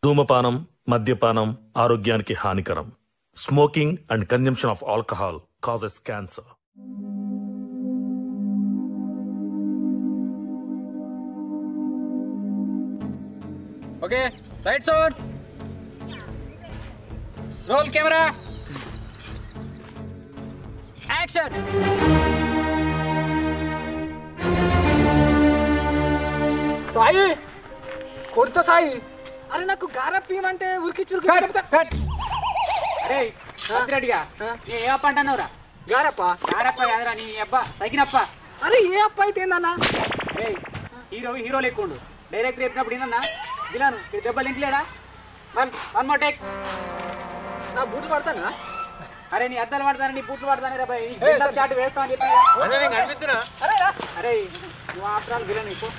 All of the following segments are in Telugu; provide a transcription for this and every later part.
ధూమపానం మద్యపానం ఆరోగ్యానికి హానికరం smoking and consumption of alcohol causes cancer okay right సోర్ రోల్ కెమెరా యాక్షన్ సాయి కొడత సాయి అరే నాకు గారప్పీయమంటే ఉరికి కట్ కట్ అరే రెడ్డిగా నీ ఏ అప్ప అంటున్నావురా గారప్ప యారప్ప కాదురా నీ అబ్బా సైకినప్ప అరే ఏ అప్ప అయితే ఏందన్నా ఏయ్ హీరో హీరో లెక్కుండు డైరెక్టర్ చెప్పినప్పుడు ఏందన్నా దిలాను దెబ్బలు ఇంట్లేడా వన్ వన్ మోర్ టేక్ నా బూట్లు పడతానా అరే నీ అద్దాలు పడతాను నీ బూట్లు పడతాను రా భయ్ ఏయ్, చాటు వేస్తా అని చెప్పి అరే రా. అరే నువ్వు ఆఫ్టర్ ఆల్ విలన్ నీకు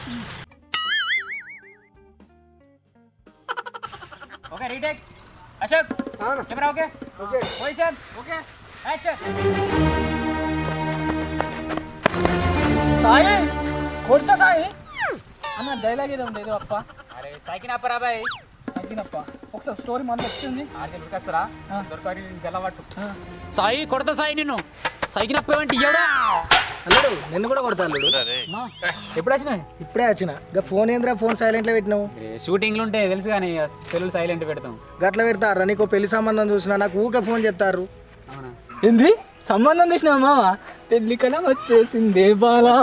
ఓకే రీటేక్ అశోక్ అవును. Camera okay okay position okay action Sai కొడత సాయి అన్న డైలాగ్ ఏదో ఉంది ఏదో అప్ప అరే సైకిన్ అప్పరా బాయ్ తగ్గినప్ప ఒకసారి స్టోరీ మన వచ్చింది ఆడికి తీసుకొస్తారా దొరకని గెలవట్టు సాయి కొడతా సాయి నిన్ను సైకిన్ అప్పేవంటి ఇయ్యడా అల్లుడు నిన్ను కూడా కొడతా అల్లుడు ఎప్పుడు వచ్చినాయి ఇప్పుడే వచ్చిన ఇక ఫోన్ ఏంద్రా ఫోన్ సైలెంట్ లో పెట్టినావు షూటింగ్లు ఉంటే తెలుసు కానీ సెల్లు సైలెంట్ పెడతాం గట్ల పెడతారా నీకు పెళ్లి సంబంధం చూసినా నాకు ఊకే ఫోన్ చేస్తారు అవునా ఏంది సంబంధం తీసినా మామ పెళ్లి కన్నా వచ్చేసిందే బాలా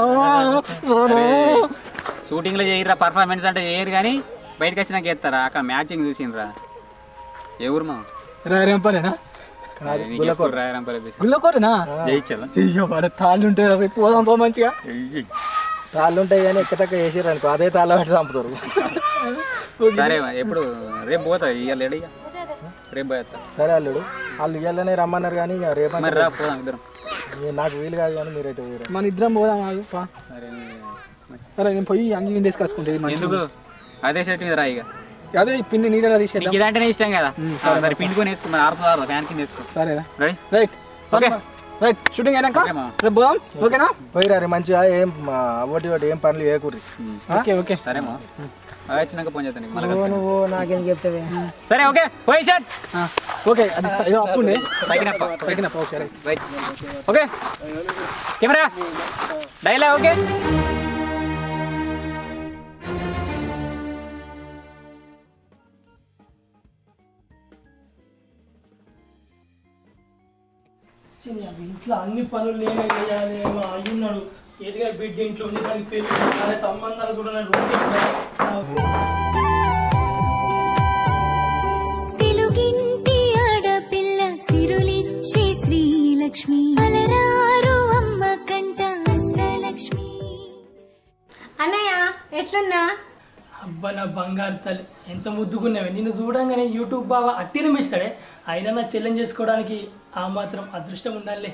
షూటింగ్లో చేయరా పర్ఫార్మెన్స్ అంటే చేయరు కానీ బయటకు వచ్చినాక ఎత్తారా అక్కడ మ్యాచింగ్ చూసిండ్రా ఏ ఊరు మా రారేంపలేనా గుల్లకోటనా జయించాలా అయ్యో వాడ తాళ్ళు ఉంటాయి రా రేపు పోదాం పో మంచిగా తాళ్ళు ఉంటాయి కానీ ఎక్క తక్క వేసారు అనుకో అదే తాళ్ళ పెట్టి చంపుతారు సరే ఎప్పుడు రేపు పోతా ఇవాళ ఎడ రేపు పోయేస్తా సరే అల్లుడు వాళ్ళు ఇయ్యాలనే రమ్మన్నారు కానీ ఇక రేపు మరి రా పోదాం ఇద్దరం నాకు వీలు కాదు కానీ మీరైతే ఊరే మన ఇద్దరం పోదాం ఆగు, పా. సరే సరే నేను పోయి అంగి విండేసి కలుసుకుంటేది ఎందుకు అదే షర్ట్ మీద రా ఇక అదే ఈ పిండి నీళ్ళ తీసేద్దాం నీకు ఇదంటేనే ఇష్టం కదా ఆ, సరే పిండుకొని వేసుకో మరి ఆరుతుంది ఫ్యాన్ కింద వేసుకో సరేనా ready right okay right shooting అయినాక ఓకే మామ. రేపు పోదాం ఓకేనా పోయిరా రే మంచిగా ఏం మా అవ్వటి ఒకటి ఏం పనులు చేయకూరి ఓకే ఓకే సరే మా వచ్చినాక ఫోన్ చేస్తాను నీకు మళ్ళీ నువ్వు నాకేం చెప్తావే సరే ఓకే పోయి షర్ట్ ఆ, ఓకే అది స- ఏదో అప్పు ఉండే తగినప్ప తగ్గినప్ప okay right right okay camera dialogue okay ఇంట్లో అన్ని పనులు నేనే చేయాలి మా అయ్యున్నాడు ఎదిగా బిడ్డ ఇంట్లో ఉంది దానికి పెళ్లి అనే సంబంధాలు కూడా నేను రోజు తెలుగింటి ఆడపిల్ల సిరులిచ్చే శ్రీలక్ష్మి అలరారు అమ్మ కంట అష్టలక్ష్మి అన్నయ్య ఎట్లున్నా అబ్బా నా బంగారు తల్లి ఎంత ముద్దుకున్నావే నిన్ను చూడంగానే యూట్యూబ్ బాబా అట్టినమిస్తాడే అయినా నా చెల్లెం చేసుకోవడానికి ఆ మాత్రం అదృష్టం ఉండాలి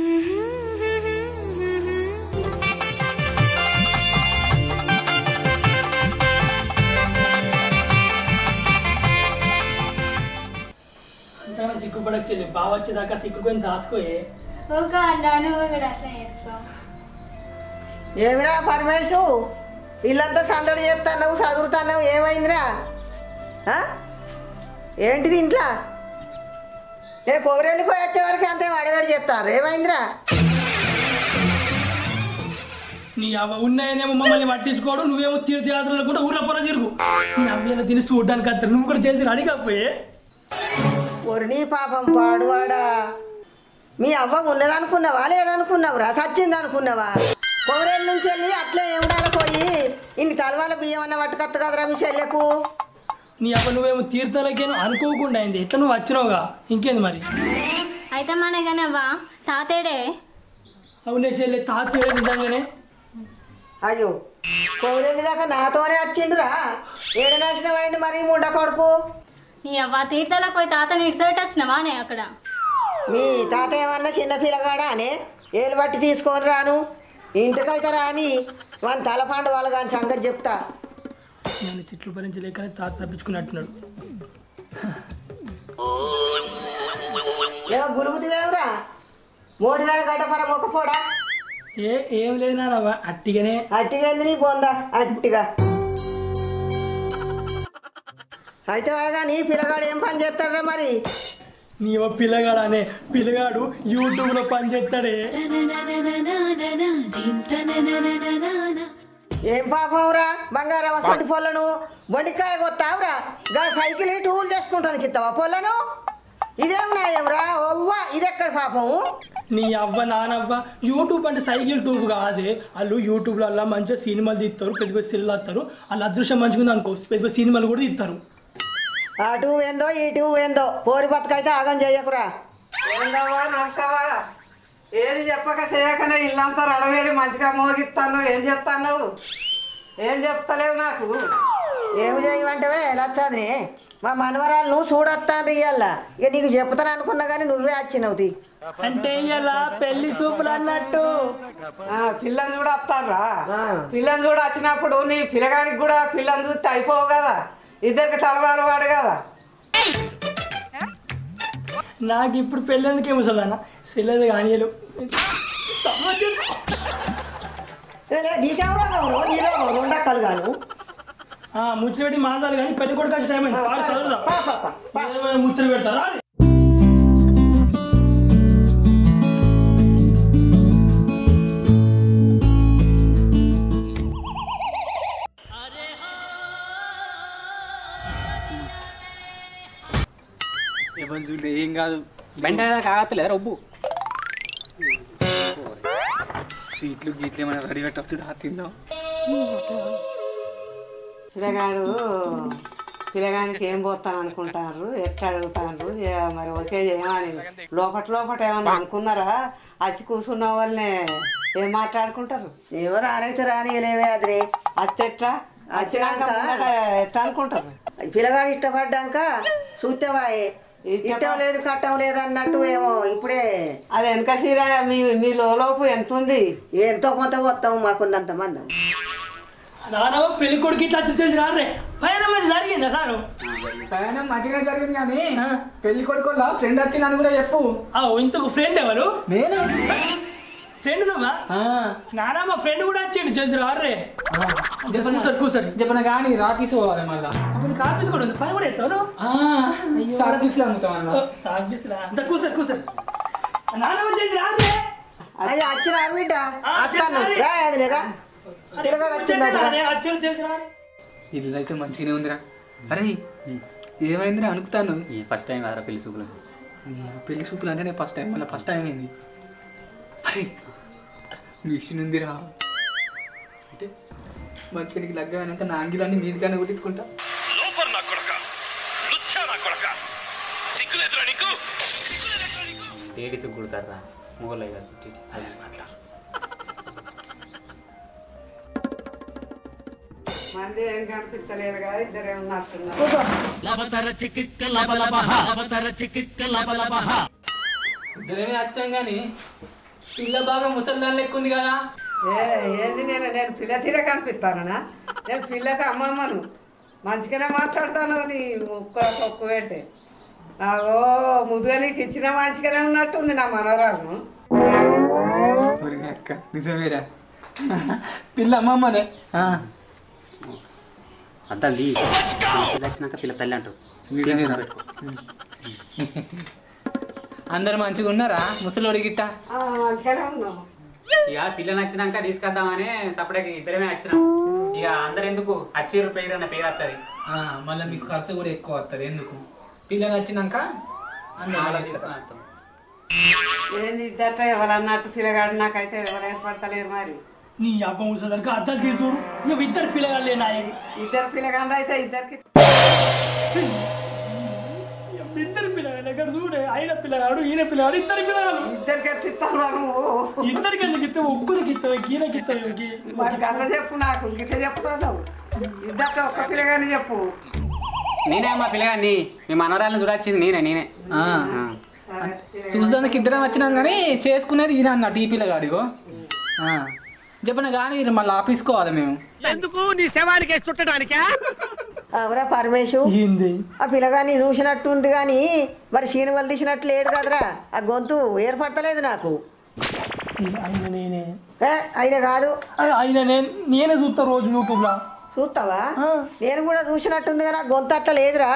అంతగా సిగ్గుపడక చెల్లి బావ వచ్చేదాకా సిగ్గుకొని దాసుకోయే ఒక అన్న నువ్వు కూడా అట్లా చేస్తావు ఏమిరా పరమేశు ఇల్లంతా సందడి చేస్తున్నావు చదువుతున్నావు ఏమైందిరా ఆ? ఏంటిది ఇంట్లో నేను కొబ్బరిపోయి వచ్చే వరకు అంతే అడగడి చెప్తారు ఏమైందిరా నీ అవ ఉన్నాయనేమో మమ్మల్ని పట్టించుకోవడం నువ్వేమో తీర్థయాత్రలు కూడా ఊర్ల పొర తిరుగు నీ అవ్వేలా తిని చూడడానికి అంటారు నువ్వు కూడా తెలిసి అడిగకపోయే ఒరి నీ పాపం పాడువాడా మీ అవ్వ ఉన్నదనుకున్నావా లేదనుకున్నావురా సచ్చింది అనుకున్నావా కొబ్బరేళ్ళ నుంచి వెళ్ళి అట్లే ఏమిడాల పోయి ఇన్ని తలవాల బియ్యం అన్న పట్టుకొత్త కదరా మీ చెల్లెకు నీ అవ్వ నువ్వేమో తీర్థాలకేమో అనుకోకుండా అయింది ఎట్లా నువ్వు వచ్చినావుగా ఇంకేంది మరి అయితే మన గనవ్వా తాతేడే అవునే చెల్లె తాత నిజంగానే అయ్యో కొబ్బరెల్లి దాకా నాతోనే వచ్చిండురా ఏడనాశనమైంది మరి ముండ కొడుకు నీ అవ్వ తీర్థాలకు పోయి తాతని ఇడిసెట్ వచ్చినవా నే అక్కడ మీ తాత ఏమన్నా చిన్న పిల్లగాడా అనే ఏలు బట్టి తీసుకొని రాను ఇంటికైతే రాని వాళ్ళ తలపండు వాళ్ళు కానీ సంగతి చెప్తా నన్ను తిట్లు భరించలేకనే తాత తప్పించుకున్నట్టున్నాడు ఏమో గురుగుతువేవురా మూడు వేల గడ్డపర మొక్కపోడా ఏ ఏం లేదు నాన్న అట్టిగానే అట్టిగా నీ బొందా అట్టిగా అయితే కానీ పిల్లగాడు ఏం పని చేస్తాడా మరి నీ ఓ పిల్లగాడు అనే పిల్లగాడు యూట్యూబ్లో పని చేస్తాడే ఏం పాపంరా బంగారం వసంటి పొలను బొండికాయ కొత్తావురా గా సైకిల్ టూల్ చేసుకుంటానికి ఇస్తావా పొలను ఇదేం నాయంరా ఒవ్వా ఇది ఎక్కడ పాపము నీ అవ్వ నానవ్వ యూట్యూబ్ అంటే సైకిల్ ట్యూబ్ కాదే వాళ్ళు యూట్యూబ్లో అలా మంచిగా సినిమాలు తీస్తారు పెద్ద పెద్ద సిల్లు వస్తారు వాళ్ళ అదృష్టం మంచిగా ఉంది అనుకో పెద్ద పెద్ద సినిమాలు కూడా తీస్తారు ఆ టూ ఏందో ఈ టూ ఏందో పోరి బతుకైతే ఆగం చేయకురా ఏందవ్వా నర్సవా ఏది చెప్పక చేయకనే ఇల్లంతా రడవేడి మంచిగా మోగిస్తాను ఏం చెప్తాను ఏం చెప్తలేవు నాకు ఏమి చేయమంటవే లచ్చాదిని మా మనవరాలను చూడొస్తాను ఇయ్యాల ఇక నీకు చెప్తాను అనుకున్నా కానీ నువ్వే వచ్చినావు తీ. అంటే ఇలా పెళ్లి సూపులు అన్నట్టు ఆ, పిల్లని చూడ వస్తారా ఆ. పిల్లని చూడ వచ్చినప్పుడు నీ పిల్లగానికి కూడా పిల్లని చూస్తే అయిపోవు కదా ఇద్దరికి తలవారు వాడు కదా నాకు ఇప్పుడు పెళ్ళేందుకే ముసలన్న సెల్లదు కానీ ఏ, లే, నీకెవరో కవరు నీలో రెండక్కలు గాను ముచ్చటి మాసాలు కానీ పెళ్లి కొడుకు వచ్చే టైం అయింది పాడు చదువుదాం పా, పా, పా, పా. ఏమైనా ముచ్చట పెడతారా ఏమని చూడలే ఏం కాదు బండి కాగత్తలేదు రొబ్బు సీట్లు గీట్లు ఏమైనా రెడీ పెట్టవచ్చు దా తిందాం పిల్లగాడు పిల్లగానికి ఏం పోతాను అనుకుంటారు ఎట్లా అడుగుతారు ఏ- మరి ఒకే చేయమని లోపట లోపట ఏమన్నా అనుకున్నారా వచ్చి కూర్చున్న వాళ్ళనే ఏం మాట్లాడుకుంటారు ఏమో రానైతే రాని లేవే అదిరే అత్తెట్లా వచ్చినాక ముందట ఎట్లా అనుకుంటారు పిల్లగాడు ఇష్టపడ్డాక చూస్తేవాయే ఇష్టం లేదు కట్టం లేదు అన్నట్టు ఏమో ఇప్పుడే అది వెనక సీర మీ మీ లోపు ఎంత ఉంది ఎంతో కొంత వస్తాము మాకున్నంత మంది నానవ పెళ్లి కొడుకు ఇట్లా వచ్చి రారే పైన మంచి జరిగిందా సారు ప్రయాణం మంచిగానే జరిగింది కానీ పెళ్లి కొడుకోళ్ళ ఫ్రెండ్ వచ్చినాను కూడా చెప్పు ఆ ఇంతకు ఫ్రెండ్ ఎవరు నేను ఫ్రెండ్ నువ్వా ఆ, నానా మా ఫ్రెండ్ కూడా వచ్చిండు జల్ది రారే చెప్పనా కూర్చోరు కూర్చోరు చెప్పనా కానీ రాపీస్ పోవాలి మళ్ళా అప్పుడు ఆఫీస్ కూడా ఉంది పని కూడా ఎత్తాను సార్పీస్లో అమ్ముతాం అన్న ఆఫీసులా అంత కూర్చోరు కూర్చోరు నానమ్మ జల్ది రారే అయ్యో వచ్చిన బిడ్డ వస్తాను రా అది రా పిల్లగాడు వచ్చిందట అచ్చులు జల్ది రారే ఇల్లు అయితే మంచిగానే ఉందిరా అరే ఏమైందిరా అనుకుతాను ఫస్ట్ టైం కదా పెళ్లి చూపులు నీ పెళ్లి చూపులు అంటే నేను ఫస్ట్ టైం మళ్ళీ ఫస్ట్ టైం అయింది అరే మిషన్ ఉందిరా అంటే మంచిగా నీకు లగ్గమైనాక నా అంగిలన్నీ నీదిగానే కుట్టించుకుంటా లోఫర్ నా కొడక లుచ్చా నా కొడక సిగ్గులేదురా నీకు లేడీస్ కుడతారా మొగలే కదా మంది ఏం కనిపిస్తలేరు కదా ఇద్దరే ఉన్నట్టున్నారు కూర్చో ఇద్దరేమే వచ్చాం కానీ పిల్ల బాగా ముసలిదాని లెక్క ఉంది కదా ఏ ఏంది నేను నేను పిల్ల తీర కనిపిస్తానా నేను పిల్లకి అమ్మమ్మను మంచిగానే మాట్లాడతాను నీ ముక్క తొక్కు పెడితే ఓ ముదుగా నీకు ఇచ్చిన మంచిగానే ఉన్నట్టుంది నా మనవరాలను మరి మీ అక్క నిజమేరా పిల్ల అమ్మమ్మనే ఆ, అద్దాలు తీ పిల్ల వచ్చినాక పిల్ల తల్లి అంటావు నిజమేరా అందరు మంచిగా ఉన్నారా ముసలోడి గిట్ట ఆ, మంచిగానే ఉన్నావు ఇక పిల్ల నచ్చినాక తీసుకొద్దామని సపరేట్ ఇద్దరమే వచ్చినాం ఇక అందరు ఎందుకు అచ్చిరు పేరు అన్న పేరు వస్తుంది ఆ, మళ్ళీ మీకు ఖర్చు కూడా ఎక్కువ వస్తుంది ఎందుకు పిల్ల నచ్చినాక అందరూ తీసుకొని వస్తాం ఏంది ఇద్దట ఎవరన్నట్టు పిల్లగాడు నాకైతే ఎవరు ఏర్పడతలేరు మరి నీ అప్ప ముసలిదానికి అద్దాలు తీసుడు ఇక ఇద్దరు పిల్లగాళ్ళే నాయని ఇద్దరు పిల్లగాండ్రు అయితే ఇద్దరికి ఇద్దరు పిల్లగాళ్ళు ఎక్కడ చూడే ఆయన పిల్లగాడు ఈయన పిల్లగాడు ఇద్దరు పిల్లగాడు ఇద్దరికి ఎట్లా ఇస్తావు నువ్వు ఇద్దరికి ఎందుకు ఇస్తావు ఒక్కరికి ఇస్తావు ఈయనకి ఇస్తావు ఈయనకి. మరి గట్ల చెప్పు నాకు గిట్ట చెప్తాను ఇద్దట ఒక్క పిల్లగాని చెప్పు నేనే మా పిల్లగాడిని మీ మనవరాలను చూడొచ్చింది నేనే నేనే ఆ, ఆ. చూసడానికి ఇద్దరం వచ్చినాం కానీ చేసుకునేది ఈయన అన్నట్టు ఈ పిల్లగాడిగో ఆ, చెప్పిన కానీ మళ్ళీ ఆపేసుకోవాలి మేము అవరా పరమేశు ఏంది ఆ పిల్లగాని చూసినట్టుంది కానీ మరి సీనిమలు తీసినట్టు లేడు కదరా ఆ గొంతు ఏర్పడతలేదు నాకు ఈ ఆయన నేనే ఏ అయినా కాదు ఆ, ఆయన నేను నేనే చూస్తా రోజు యూట్యూబ్లో చూస్తావా నేను కూడా చూసినట్టుంది కదా గొంతు అట్లా లేదురా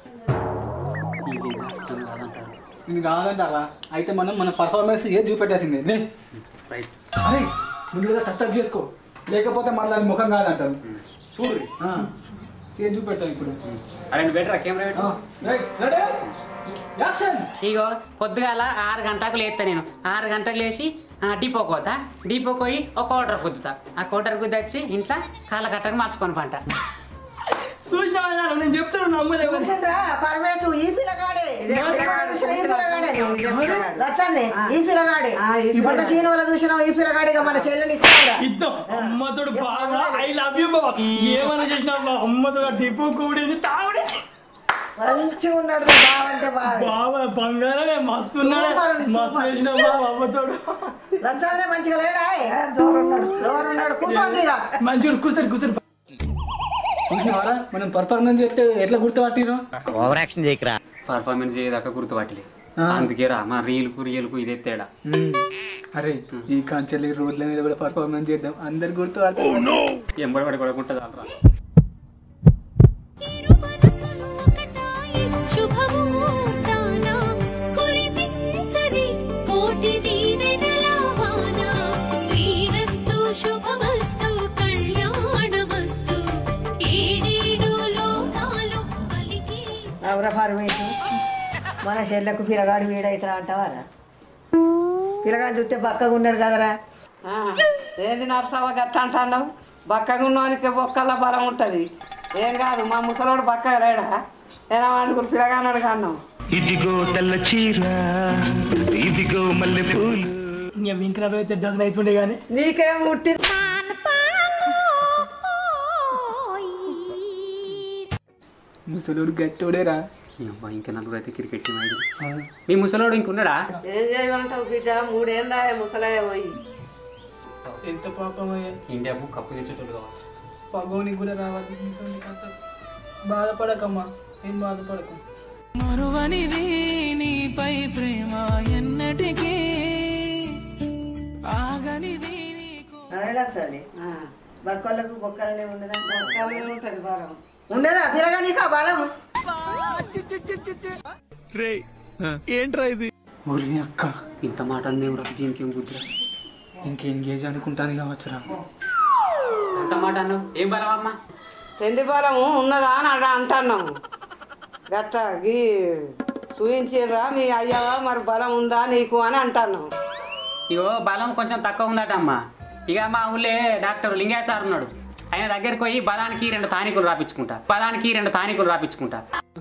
నేను కాదంటారా అయితే మనం మన పర్ఫార్మెన్స్ ఏది చూపెట్టాల్సిందే లే అరే ముందు కదా టచ్ అప్ చేసుకో లేకపోతే మళ్ళీ దాని ముఖం కాదంటారు చూడు చేసి చూపెడతాం ఇప్పుడు అరే నువ్వు బెటర్ కెమెరా పెట్టు రైట్ రెడీ యాక్షన్ ఇగో పొద్దుగాల ఆరు గంటలకు లేస్తా నేను ఆరు గంటలకు లేచి ఆ, డిపోకి పోతా డిపోకి పోయి ఒక కోటర్ కుద్దుతా ఆ కోటర్ కుద్ది వచ్చి ఇంట్లో కాళ్ళ కట్టకు మార్చుకొని పంట చూసినావా నాన్న? నేను చెప్తాను నమ్మలేదు చూసిండ్రా పరమేశు ఈ పిల్లగాడే ఎవరైనా చూసినా ఈ పిల్లగాడే లచ్చన్నే ఈ పిల్లగాడే మొన్న సీనువల చూసినావు ఈ పిల్లగాడిగా మన చెల్లెని ఇచ్చాడా ఇద్దాం అమ్మతోడు బాగా ఐ లవ్ యూ బాబా ఏమైనా చేసినా బా అమ్మతోడు డిపో కూడింది తాగుడింది మంచిగా ఉన్నాడు రా బావంటే బాగా బాబా బంగారమే మస్తు ఉన్నాడే మస్తు వేసిన బాబా అమ్మతోడు లచ్చన్నే మంచిగా లేడా జోరున్నాడు జోరున్నాడు కూర్చోండి ఇక మంచిగా కూర్చొని కూర్చొని చూసినావారా మనం పర్ఫార్మెన్స్ చేస్తే ఎట్లా గుర్తుపట్టిరు ఓవర్ యాక్షన్ చేయకరా పర్ఫార్మెన్స్ చేయదాకా గుర్తుపట్టలే అందుకే రా మా రీల్కు రియల్కు ఇదే తేడా అరే ఈ కాంచెల్లి రోడ్ల మీద కూడా పర్ఫార్మెన్స్ చేద్దాం అందరు గుర్తుపడతారు ఎంబడి పడకుండా చాలరా మనసును ఒకటాయి శుభముహూర్తాన కురిపించది కోటి దీవెనల వాన శ్రీరస్తు శుభమస్తు కళ్యాణమస్తు ఏడేడు లోకాలు పలికి అవరా పరమేశు మన చెల్లెకు పిల్లగాడు వీడైతే అంటావారా పిల్లగాడు చూస్తే పక్కగా ఉన్నాడు కదరా ఆ, ఏంది నర్సవ్వ గట్ట అంటున్నావు బక్కగా ఉన్నవానికి బొక్కల బలం ఉంటుంది ఏం కాదు మా ముసలోడు బక్కగా లేడా ఏనా వాడికి పిల్లగానాడు కన్నావు ఇంకా వింకనర్ అయితే డజన్ అవుతుండే కానీ నీకేం ముట్టి ముసలుడు గట్టోడేరా ఇంకా నలుగురు అయితే క్రికెట్ టీం అయితే మీ ముసలోడు ఇంకున్నాడా ఏం చేయమంటావు బిడ్డ మూడేం రాయ ముసలాయ పోయి ఎంత పాపం ఇండియాకు కప్పు తెచ్చేటోడు కావాలి పగోనికి కూడా రావాలి ముసలి కథ బాధపడకమ్మా ఏం బాధపడకు మరువనిది నీపై ప్రేమ ఎన్నటికీ ఆగనిది నీకు సరే బక్కలకు బొక్కలనే ఉండదా బొక్కలనే ఉంటుంది బలం ఉండదా పిల్లగా నీకు ఆ బలం ఊరి అక్క ఇంత మాట అందేం రా దీనికి బుద్ధి ఇంక ఎంగేజ్ అనుకుంటాను కావచ్చురా ఎంత మాట అన్నావు ఏం బలం అమ్మా పెండి బలము ఉన్నదా అని అడ అంటున్నాము గట్ట గీ చూయించిర్రా మీ అయ్యవా మరి బలం ఉందా నీకు అని అంటున్నావు ఇగో బలం కొంచెం తక్కువ ఉందట అమ్మా ఇక మా ఊళ్ళే డాక్టర్ లింగయ్య సార్ ఉన్నాడు ఆయన దగ్గరికి పోయి బలానికి రెండు తానికులు రాపించుకుంటా బలానికి రెండు తానికులు రాపించుకుంటా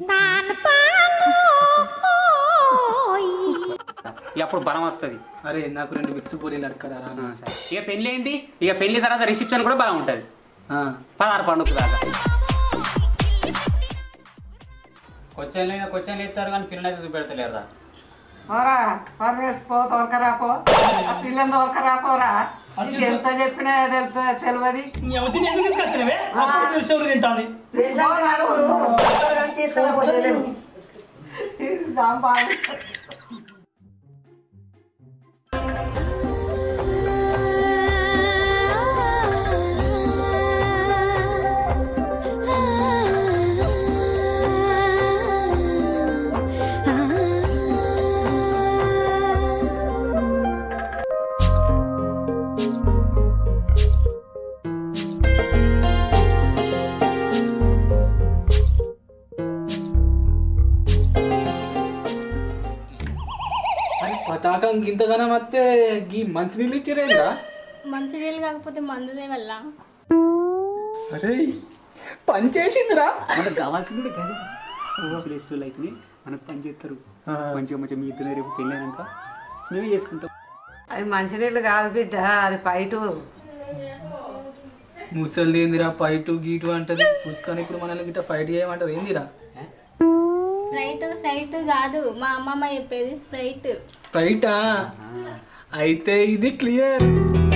ఇక అప్పుడు బలం వస్తుంది అరే నాకు రెండు మిక్స్ పూరీలు అడకరా ఇక పెళ్లి ఏంటి ఇక పెళ్లి తర్వాత రిసెప్షన్ కూడా బలం ఉంటుంది పదహారు పండుగ దాకా కొచ్చని కొచ్చని ఎత్తారు కానీ పిల్లలు అయితే చూపెడతలేరు రా పోరా పర్వేస్ పో తోలకరా పో ఆ పిల్లని తోలకరా పోరా నీకు ఎంత చెప్పినా తెలుపు తెలియదు ఎవరిని ఎందుకు తీసుకొచ్చినవే చెవులు తింటాను తీసుకురా అరే పతాకం గింతగానం వస్తే గీ మంచినీళ్ళు ఇచ్చిరేంద్రా మంచి నీళ్ళు కాకపోతే మందుదే వల్ల అరే పని చేసిందిరా మనకు కావాల్సింది కూడా కదా ముసలిస్టులు అయితే మనకు పని చేస్తారు మంచిగా మంచిగా మీ ఇద్దరు రేపు పెళ్ళాక మేమే చేసుకుంటాం అది మంచినీళ్ళు కాదు బిడ్డ అది పైటు ముసలిది ఏందిరా ఫైట్ గీటు అంటది పుస్తకాన్ని ఇప్పుడు మనల్ని గిట్ట ఫైట్ చేయమంటారు ఏందిరా స్ప్రైట్ స్ప్రైట్ కాదు మా అమ్మమ్మ చెప్పేది స్ప్రైట్ స్ప్రైటా అయితే ఇది క్లియర్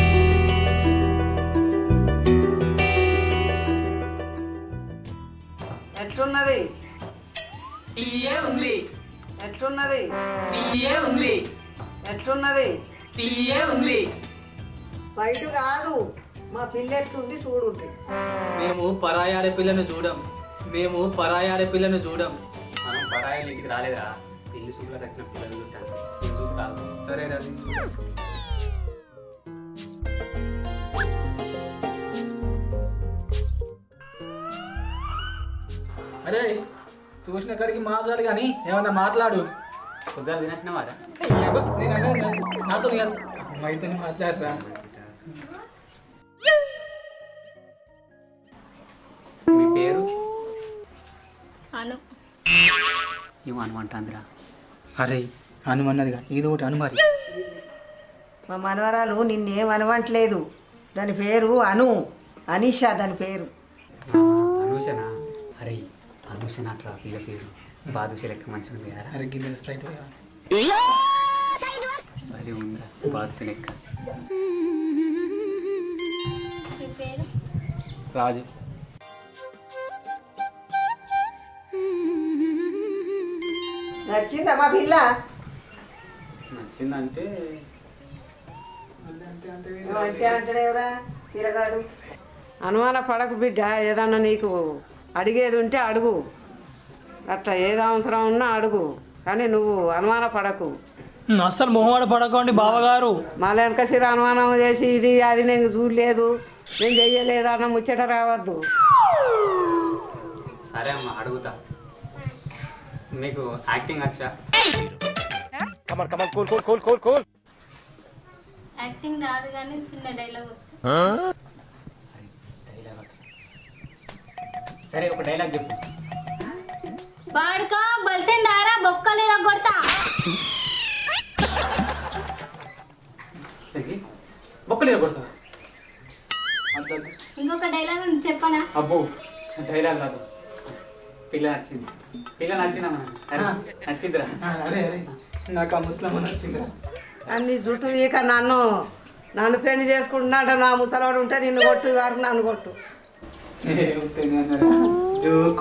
ఎట్లున్నది తీయే ఉంది ఎట్లున్నది తీయే ఉంది ఎట్లున్నది తీయే ఉంది బయట కాదు మా పిల్ల ఎట్లుంది చూడుండ్రి మేము పరాయి ఆడపిల్లను చూడం మేము పరాయి ఆడపిల్లను చూడం మనం పరాయిల ఇంటికి రాలేదా పెళ్లి చూపులకు వచ్చిన పిల్లలు ఉంటాను ఎందుకు కాదు సరే రవి అరే చూసిన కాడికి మాట్లాడు కానీ ఏమన్నా మాట్లాడు పొద్దున తినచ్చిన వారా నేను అంటే నాతో అమ్మాయితో మాట్లాడరా మీ పేరు అను ఏమో అనమంటాందిరా అరే అనుమన్నదిగా ఏదో ఒకటి అనుమారి మా మనవరాలు నిన్నేం అనవంటలేదు దాని పేరు అను అనీషా దాని పేరు అనూషనా అరే అనూషన అట్రా పిల్ల పేరు బాదుష లెక్క మంచిగా ఉంది కదా అరే గిన్నె స్ప్రైట్ భలే ఉందా బాదుష లెక్క మీ పేరు రాజు నచ్చిందా మా పిల్ల నచ్చిందంటే నువ్వు అంటే అంటాడేవరా తిరగాడు అనుమాన పడకు బిడ్డ ఏదన్నా నీకు అడిగేది ఉంటే అడుగు అట్లా ఏది అవసరం ఉన్నా అడుగు కానీ నువ్వు అనుమాన పడకు ఉమ్, అస్సలు మొహమాట పడకండి బావగారు మళ్ళీ వెనక సిర అనుమానం చేసి ఇది అది నేను చూడలేదు నేను చెయ్యలేదు అన్న ముచ్చట రావద్దు సరే అమ్మా అడుగుతా మీకు యాక్టింగ్ వచ్చా యాక్టింగ్ రాదు కానీ చిన్న డైలాగ్ వచ్చు సరే ఒక డైలాగ్ చెప్పు వాడుకో బలిసిండారా బొక్కలేదా కొడతా బొక్కలేదు కొడతా ఇంకొక డైలాగ్ ఉంది చెప్పనా అబ్బో డైలాగ్ కాదు పిల్ల నచ్చింది పిల్ల నచ్చిందమ్మా అరే నచ్చిందిరా అరే అరే నాకు ఆ ముస్లిం అని వచ్చింది అన్ని జుట్టు ఇక నన్ను నన్ను పెళ్లి చేసుకుంటున్నాడు నా ముసలోడు ఉంటే నిన్ను కొట్టు వారికి నన్ను కొట్టు జోకు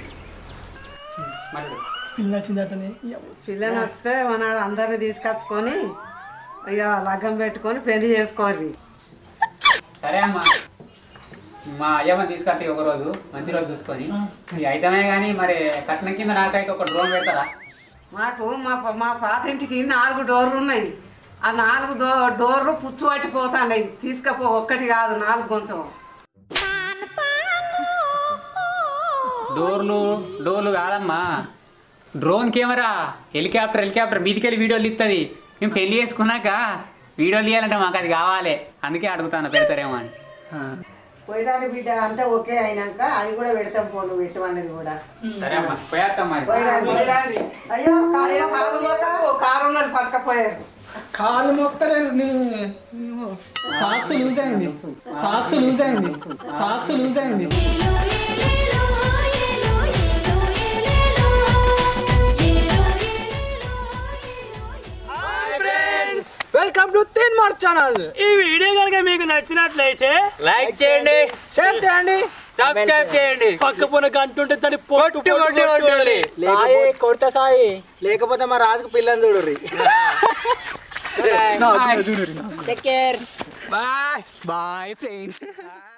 మరి పిల్ల నచ్చిందటనే పిల్లని వస్తే మన అందరిని తీసుకొచ్చుకొని ఇక లగ్గం పెట్టుకొని పెళ్లి చేసుకోర్రి సరే అమ్మా మా అయ్యమ్మ తీసుకొస్తే ఒక రోజు మంచి రోజు చూసుకొని ఇక అయితమే కానీ మరి కట్నం కింద నాకైతే ఒక డ్రోన్ పెడతారా మాకు మా ప- మా పాత ఇంటికి నాలుగు డోర్లు ఉన్నాయి ఆ నాలుగు డో డోర్లు పుచ్చు పట్టిపోతాయి తీసుకపో ఒక్కటి కాదు నాలుగు కొంచెం డోర్లు డోర్లు కాదమ్మా డ్రోన్ కెమెరా హెలికాప్టర్ హెలికాప్టర్ మీదికెళ్ళి వీడియోలు ఇస్తుంది మేము పెళ్లి చేసుకున్నాక వీడియోలు తీయాలంటే మాకు అది కావాలి అందుకే అడుగుతాను పెడతారేమో అని పోయిరాని బిడ్డ అంతా ఓకే అయినాక అది కూడా పెడతాం పో నువ్వు పెట్టమన్నది కూడా సరే అమ్మా పోయేస్తాం మరి పోయిరాని అయ్యో అయ్యో, కాలు కారు మొక్క- కారు ఉన్నది పట్టుకపోయారు కాలు మొక్కలేదు నీ సాక్స్ లూజ్ అయింది సాక్స్ లూజ్ అయింది సాక్స్ లూజ్ అయింది welcome to Teenmaar channel ఈ వీడియో కనుక మీకు నచ్చినట్లయితే లైక్ చేయండి షేర్ చేయండి సబ్స్క్రైబ్ చేయండి పక్క పొన కంటుంటే దాన్ని పొట్టు పొట్టు పొట్టు కొట్టాలి. సాయి కొడతా సాయి లేకపోతే మా రాజుకు పిల్లని చూడుర్రి take care bye bye friends